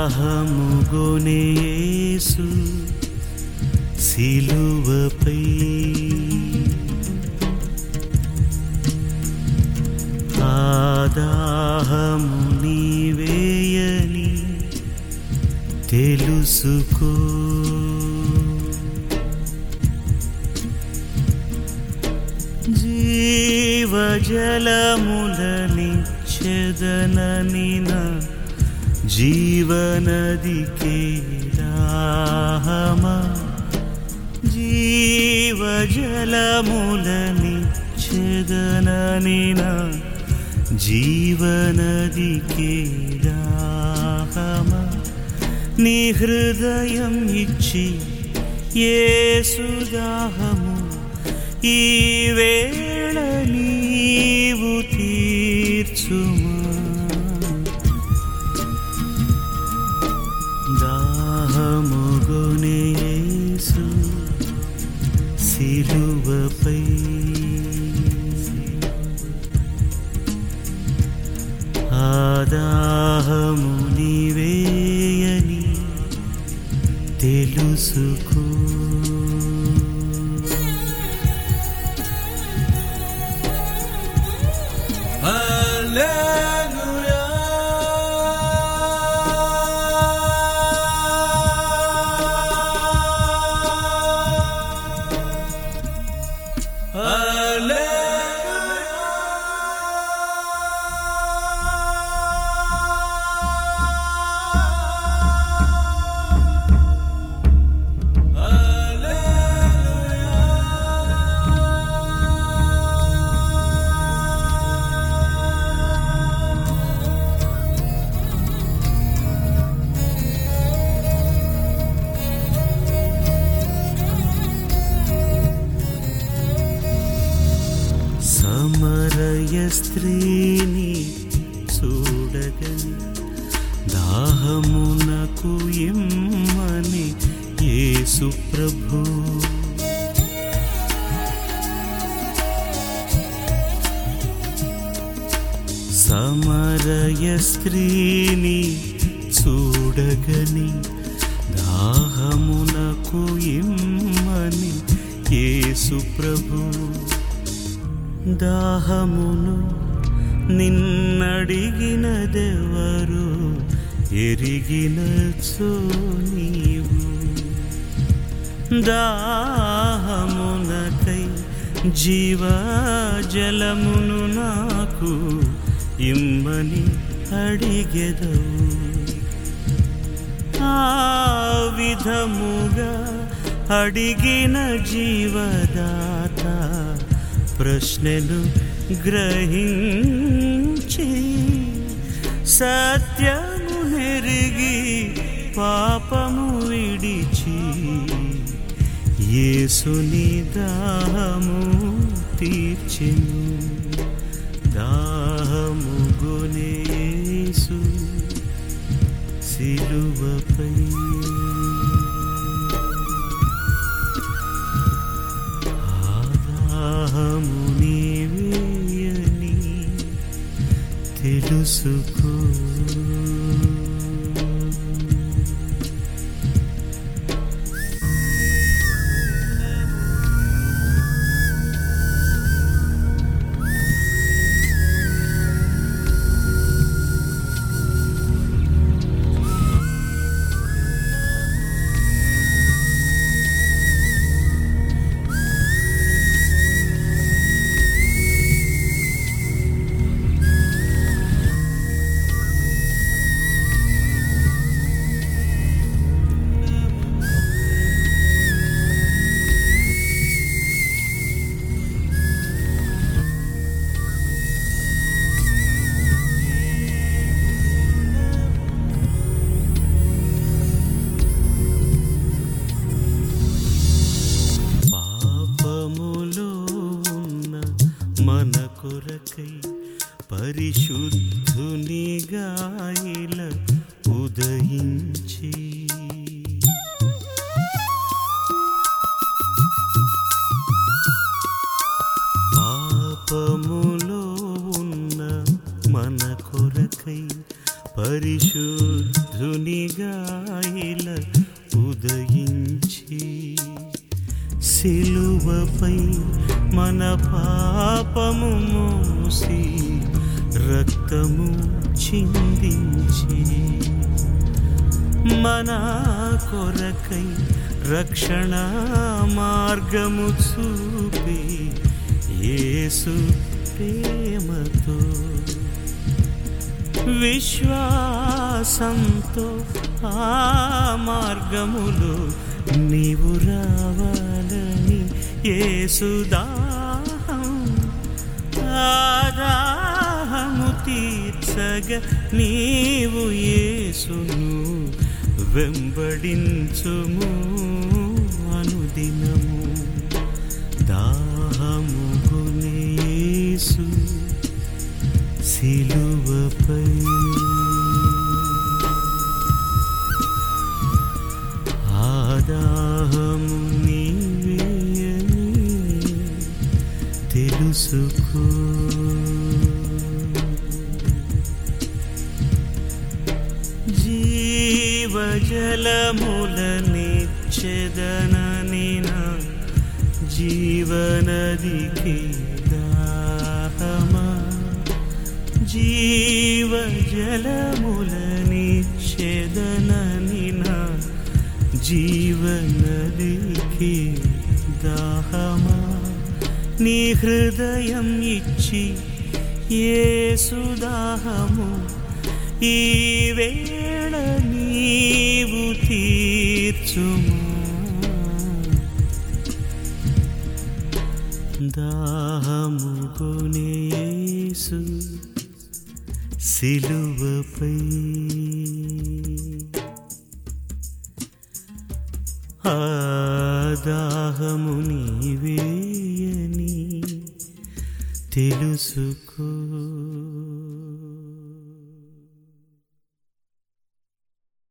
దాహముగొనేసు సిలువపై ఆదాహము నీవేయని తెలుసుకో జీవజలములనిచ్చదననిన జీవనదికే దాహమా జీవజలములనిచ్చదననిన జీవనదికే దాహమా నీ హృదయం ఇచ్చి ఏసుదాహము ఈ వేళ నీవు తీర్చుమా దాహముగొనేసు సిలువపై ఆదాహము నీవేయని తెలుసుకో సమరయ స్త్రీని చూడగని దాహమునకు ఇమ్మని యేసు ప్రభు సమరయ స్త్రీని చూడగని దాహమునకు ఇమ్మని యేసు ప్రభు దాహమును నిన్నడిగినదెవరు ఎరిగినచో నీవు దాహమునకై జీవజలమును నాకు ఇమ్మని అడిగెదవు ఆ విధముగా అడిగిన జీవదాత ప్రశ్నను గ్రహించి సత్యము నెరిగి పాపము విడిచి యేసుని దాహము తీర్చెను దాహము గొనేసు సిలువపై ఆదాహము నీవేయని తెలుసుకో పాపములో ఉన్న మన కొరకై పరిశుద్ధుని గాయల ఉదయించి పాపములో ఉన్న మన కొరకై పరిశుద్ధునిగా సిలువపై మన పాపము మోసి రక్తము చిందించి మన కొరకై రక్షణ మార్గము చూపి యేసు ప్రేమతో విశ్వాసంతో ఆ మార్గములో నీవు రావాలని యేసుదాహం ఆదాహము తీర్చగ నీవు యేసును వెంబడించుము అనుదినము దాహము యేసు సిలువపై ఆదాహము నీవేయని తెలుసుకో జీవజలములనిచ్చెదనని నా జీవనదికి దాహమా జీవజలములనిచ్చెదనని నా జీవనదికి దాహమా నీ హృదయం ఇచ్చి ఏసుదాహము ఈ వేళ నీవు తీర్చుము దాహము కొనేసు సిలువపై ఆ దాహము నీవేయని తెలుసుకో